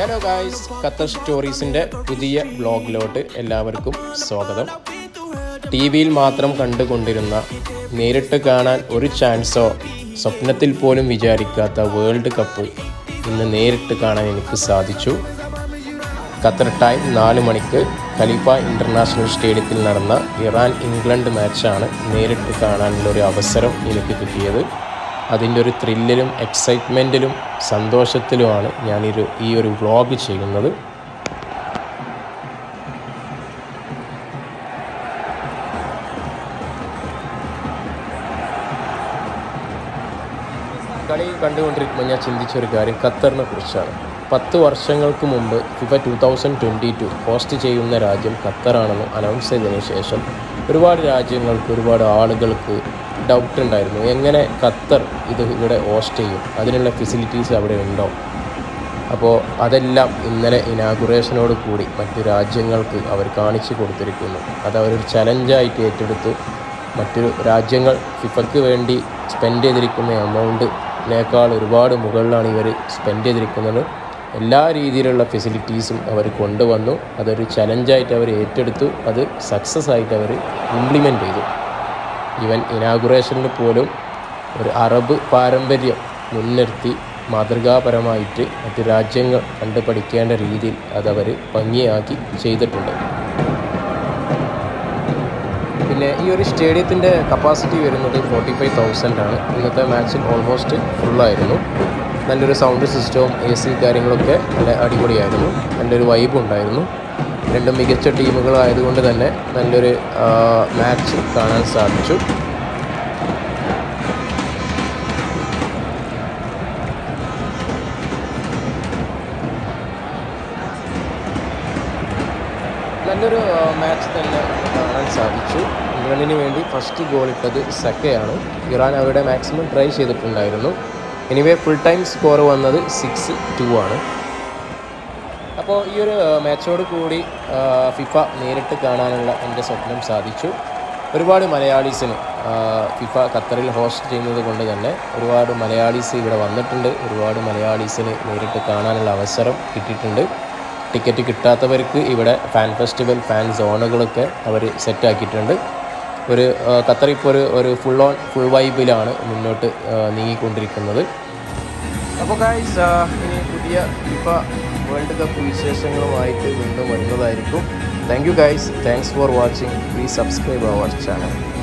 hello guys Qatar സ്റ്റോറീസിൻ്റെ പുതിയ ബ്ലോഗിലോട്ട് എല്ലാവർക്കും സ്വാഗതം ടി വിയിൽ മാത്രം കണ്ടുകൊണ്ടിരുന്ന നേരിട്ട് കാണാൻ ഒരു ചാൻസോ സ്വപ്നത്തിൽ പോലും വിചാരിക്കാത്ത വേൾഡ് കപ്പ് ഇന്ന് നേരിട്ട് കാണാൻ എനിക്ക് സാധിച്ചു ഖത്തർ ടൈം നാല് മണിക്ക് ഖലീഫ ഇൻ്റർനാഷണൽ സ്റ്റേഡിയത്തിൽ നടന്ന ഇറാൻ ഇംഗ്ലണ്ട് മാച്ചാണ് നേരിട്ട് കാണാനുള്ള ഒരു അവസരം എനിക്ക് കിട്ടിയത് അതിൻ്റെ ഒരു ത്രില്ലിലും എക്സൈറ്റ്മെൻറ്റിലും സന്തോഷത്തിലുമാണ് ഞാനൊരു ഈ ഒരു വ്ളോഗ് ചെയ്യുന്നത് കളി കണ്ടുകൊണ്ടിരിക്കുമ്പോൾ ഞാൻ ചിന്തിച്ച ഒരു കാര്യം ഖത്തറിനെ കുറിച്ചാണ് പത്ത് വർഷങ്ങൾക്ക് മുമ്പ് FIFA two thousand twenty two host ചെയ്യുന്ന രാജ്യം ഖത്തറാണെന്ന് അനൗൺസ് ചെയ്തതിന് ശേഷം ഒരുപാട് രാജ്യങ്ങൾക്ക് ഒരുപാട് ആളുകൾക്ക് ഡൗട്ട് ഉണ്ടായിരുന്നു എങ്ങനെ ഖത്തർ ഇത് ഇവിടെ ഹോസ്റ്റ് ചെയ്യും അതിനുള്ള ഫെസിലിറ്റീസ് അവിടെ ഉണ്ടോ അപ്പോൾ അതെല്ലാം ഇന്നലെ ഇനാഗുറേഷനോട് കൂടി മറ്റു രാജ്യങ്ങൾക്ക് അവർ കാണിച്ചു കൊടുത്തിരിക്കുന്നു അത് അവരൊരു ചലഞ്ചായിട്ട് ഏറ്റെടുത്തു മറ്റു രാജ്യങ്ങൾ ഫിഫയ്ക്ക് വേണ്ടി സ്പെൻഡ് ചെയ്തിരിക്കുന്ന എമൗണ്ടിനേക്കാൾ ഒരുപാട് മുകളിലാണ് ഇവർ സ്പെൻഡ് ചെയ്തിരിക്കുന്നത് എല്ലാ രീതിയിലുള്ള ഫെസിലിറ്റീസും അവർ കൊണ്ടുവന്നു അതൊരു ചലഞ്ചായിട്ട് അവർ ഏറ്റെടുത്തു അത് സക്സസ് ആയിട്ട് അവർ ഇംപ്ലിമെൻ്റ് ചെയ്തു ഈവൻ ഇനാഗുറേഷനിൽ പോലും ഒരു അറബ് പാരമ്പര്യം മുൻനിർത്തി മാതൃകാപരമായിട്ട് മറ്റ് രാജ്യങ്ങൾ കണ്ടു പഠിക്കേണ്ട രീതിയിൽ അതവർ ഭംഗിയാക്കി ചെയ്തിട്ടുണ്ട് പിന്നെ ഈ ഒരു സ്റ്റേഡിയത്തിൻ്റെ കപ്പാസിറ്റി വരുന്നത് ഫോർട്ടി ഫൈവ് തൗസൻഡ് ആണ് ഇന്നത്തെ മാച്ചിൽ ഓൾമോസ്റ്റ് ഫുള്ളായിരുന്നു നല്ലൊരു സൗണ്ട് സിസ്റ്റവും എ സി കാര്യങ്ങളൊക്കെ നല്ല അടിപൊളിയായിരുന്നു നല്ലൊരു വൈബ് ഉണ്ടായിരുന്നു രണ്ടും മികച്ച ടീമുകളായതുകൊണ്ട് തന്നെ നല്ലൊരു മാച്ച് കാണാൻ സാധിച്ചു നല്ലൊരു മാച്ച് തന്നെ കാണാൻ സാധിച്ചു ഇംഗ്ലണ്ടിന് വേണ്ടി ഫസ്റ്റ് ഗോൾ ഇട്ടത് സക്കയാണ് ഇറാൻ അവരുടെ മാക്സിമം ട്രൈ ചെയ്തിട്ടുണ്ടായിരുന്നു എനിവേ ഫുൾ ടൈം സ്കോർ വന്നത് സിക്സ് ടു ആണ് അപ്പോൾ ഈ ഒരു മാച്ചോട് കൂടി ഫിഫ നേരിട്ട് കാണാനുള്ള എൻ്റെ സ്വപ്നം സാധിച്ചു ഒരുപാട് മലയാളീസിന് ഫിഫ ഖത്തറിൽ ഹോസ്റ്റ് ചെയ്യുന്നത് കൊണ്ട് തന്നെ ഒരുപാട് മലയാളീസ് ഇവിടെ വന്നിട്ടുണ്ട് ഒരുപാട് മലയാളീസിന് നേരിട്ട് കാണാനുള്ള അവസരം കിട്ടിയിട്ടുണ്ട് ടിക്കറ്റ് കിട്ടാത്തവർക്ക് ഇവിടെ ഫാൻ ഫെസ്റ്റിവൽ ഫാൻ സോണുകളൊക്കെ അവർ സെറ്റാക്കിയിട്ടുണ്ട് ഒരു ഖത്തർ ഇപ്പോൾ ഒരു ഒരു ഫുൾ ഓൺ ഫുൾ വൈബിലാണ് മുന്നോട്ട് നീങ്ങിക്കൊണ്ടിരിക്കുന്നത് അപ്പോൾ ഗായ്സ് ഇനി പുതിയ ഫിഫ വേൾഡ് കപ്പ് വിശേഷങ്ങളുമായിട്ട് വീണ്ടും വരുന്നതായിരിക്കും thank you guys thanks for watching please subscribe our channel